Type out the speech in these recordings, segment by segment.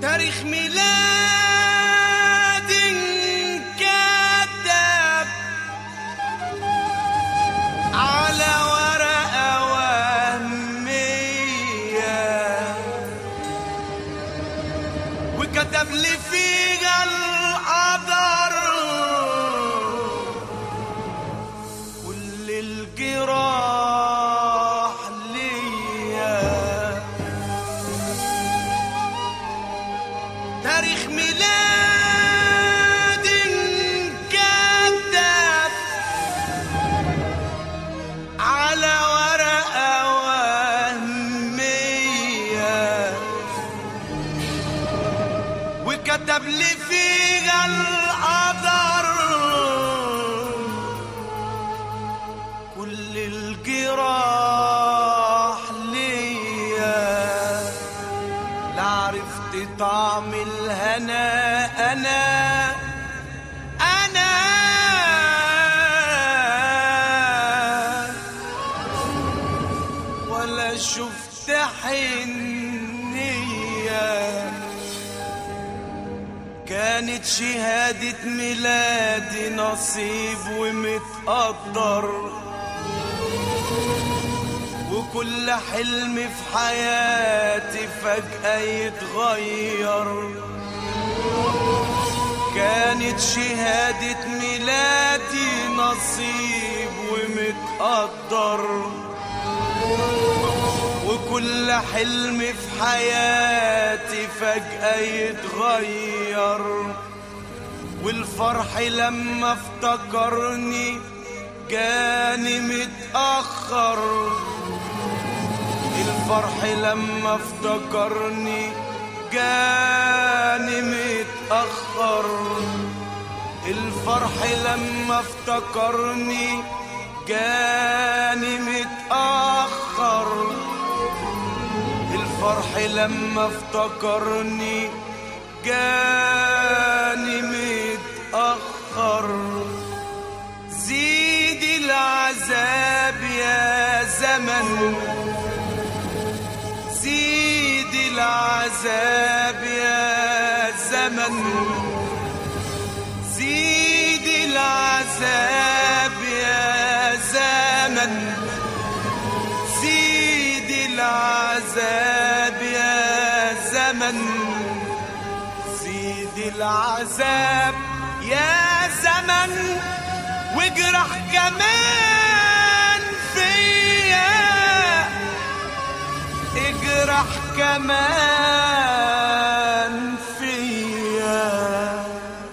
تاريخ ميلاد كتب على ورقة وهمية وكتب لي فيها القدر كل الجراح ليا تاريخ ميلاد كتب على ورقة وهمية وكتب لي فيها القدر كل الجراح ليا لا عرفت طعم الهنا انا انا ولا شفت حنيه كانت شهادة ميلادي نصيب ومتقدر وكل حلم في حياتي فجأة يتغير كانت شهادة ميلادي نصيب ومتقدر وكل حلم في حياتي فجأة يتغير والفرح لما افتكرني جاني متأخر الفرح لما افتكرني جاني متأخر الفرح لما افتكرني جاني متأخر الفرح لما افتكرني جاني متأخر زيد العذاب يا زمن زيد العذاب يا زمن زيد العذاب يا زمن زيد العذاب يا زمن زيد العذاب يا زمن واجرح كمان فيا اجرح كمان فيا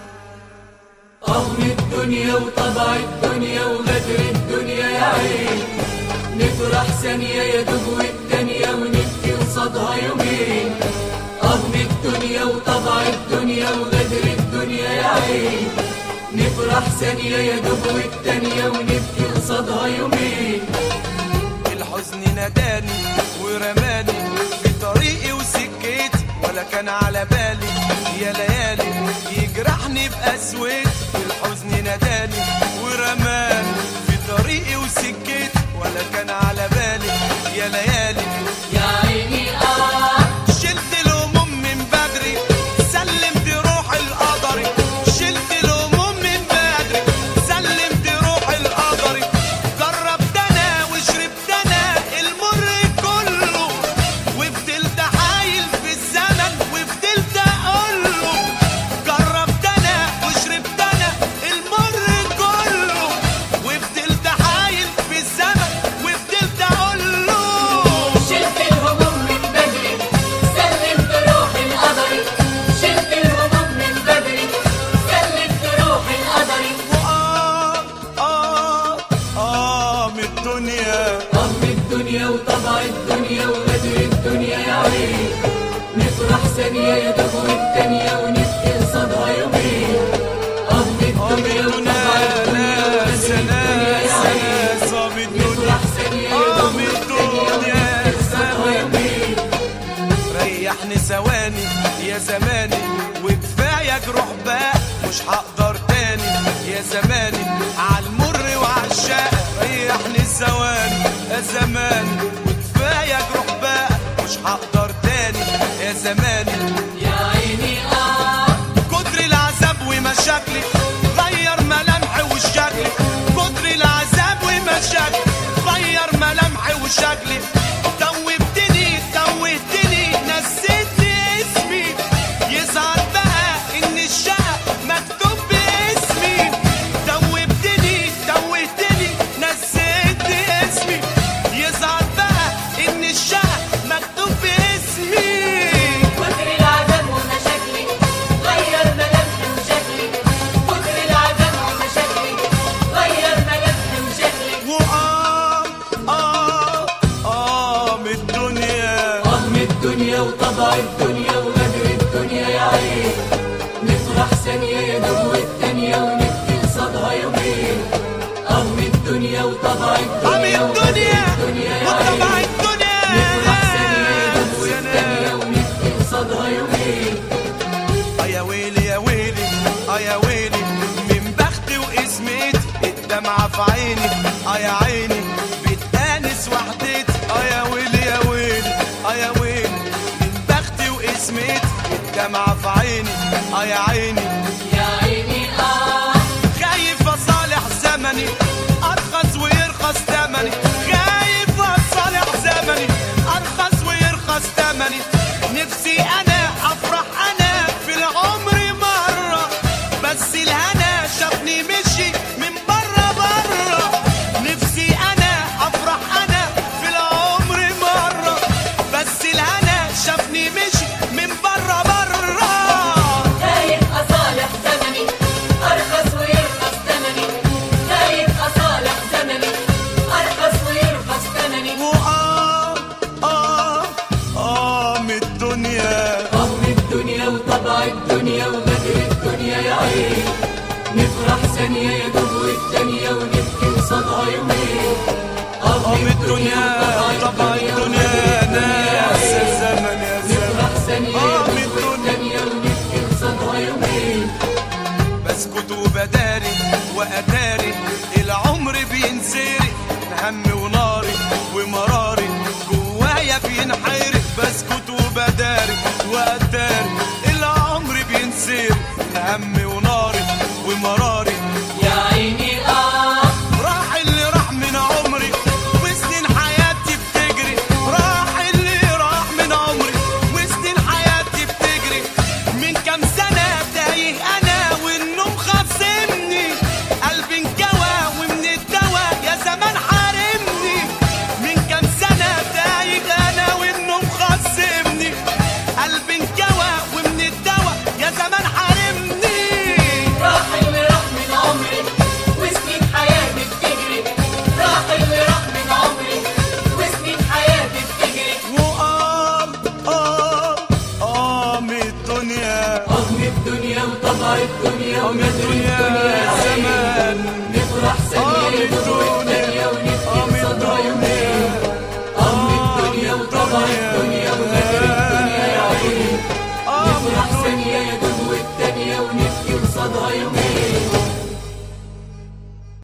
قوم الدنيا وطبع الدنيا وغدر الدنيا يا عين نفرح ثانية يا دوب والتانية ونبكي قصادها يومين قوم الدنيا وطبع الدنيا وغدر الدنيا يا عين نفرح ثانية يا دوب والتانية ونبكي قصادها يومين الحزن ناداني ورماني في طريقي وسكتي ولا كان على بالي يا ليالي يجرحني بأسود الحزن ناداني ورماني في طريقي وسكتي ولا كان على بالي يا ليالي يا عيني آه شلت الهموم من بدري سلمت روح القدر شلت الهموم من بدري سلمت روح القدر جربت انا وشربت انا المر كله وفضلت حايل في الزمن وفضلت اقول له جربت انا وشربت انا المر كله وفضلت حايل في الزمن وفضلت اقول له شلت الهموم من بدري سلمت روحي القدري شلت الهموم من بدري سلمت روحي القدري آه آه آه من الدنيا أم الدنيا وطبع الدنيا وغدر الدنيا يا عين نفرح ثانية يا دوب والتانية ونبكي قصادها يومين أم آه من الدنيا وطبع الدنيا الدنيا ناس وغدر الدنيا يا ناس عين ناس آه من الدنيا نفرح ثانية يا آه دوب من والتانية الدنيا ونبكي قصادها يومين ريحني ثواني يا زماني وكفايه جروح بقى مش هقدر تاني يا زماني عالمر وعالشقى ريحني ثواني يا زماني وكفايه جروح بقى مش هقدر تاني يا زماني يا عين نفرح ثانية يا دوب التانية ونبكي قصادها يومين اه من الدنيا وطبع عم الدنيا الدنيا الدنيا يا وطبع عين الدنيا نفرح ثانية يا دوب يا التانية ونبكي قصادها يومين اه يا ويلي يا ويلي اه يا ويلي من بختي واسمتي الدمعة في عيني اه يا عيني بتانس وحدتي اه يا ويلي يا ويلي اه يا ويلي من بختي واسمتي الدمعة في عيني اه يا عيني يا عيني اه خايف اصالح زمني ارخص ويرخص ثمني خايف اصالح زمني ارخص ويرخص ثمني نفسي انا افرح انا في العمر مره بس الهنا شافني مشي من بره بره نفسي انا افرح انا في العمر مره بس الهنا شافني مشي من بره بره خايف أصالح زمني أرخص ويرخص ثمني خايف أصالح زمني أرخص ويرخص ثمني وآه آه آه من الدنيا أم الدنيا وطبع الدنيا وغدر الدنيا يا عين نفرح ثانية يا دوب والتانية ونبكي قصادها يومين آه من الدنيا طبع الدنيا يا ناس يا زمن يا زمن نفرح ثانية يا آه، دوب من الدنيا. والتانية ونبكي قصادها يومين بسكت وبداري وأداري العمر بينسرق هم وناري ومراري جوايا بينحرق بسكت وبداري وأداري العمر بينسرق هم وناري ومراري يا عيني آه راح اللي راح من عمري وسنين حياتي بتجري راح اللي راح من عمري وسنين حياتي بتجري من كام سنة تايه أنا والنوم خاصمني قلبي انكوى ومن الدوا يا زمان حارمني من كام سنة تايه أنا والنوم خاصمني قلبي انكوى ومن الدوا يا زمان حارمني راح اللي راح من عمري وسنين حياتي بتجري راح اللي راح من عمري وسنين حياتي بتجري وآه آه آه من الدنيا أم الدنيا وطبع الدنيا من وغدر الدنيا الدنيا يا عين زمان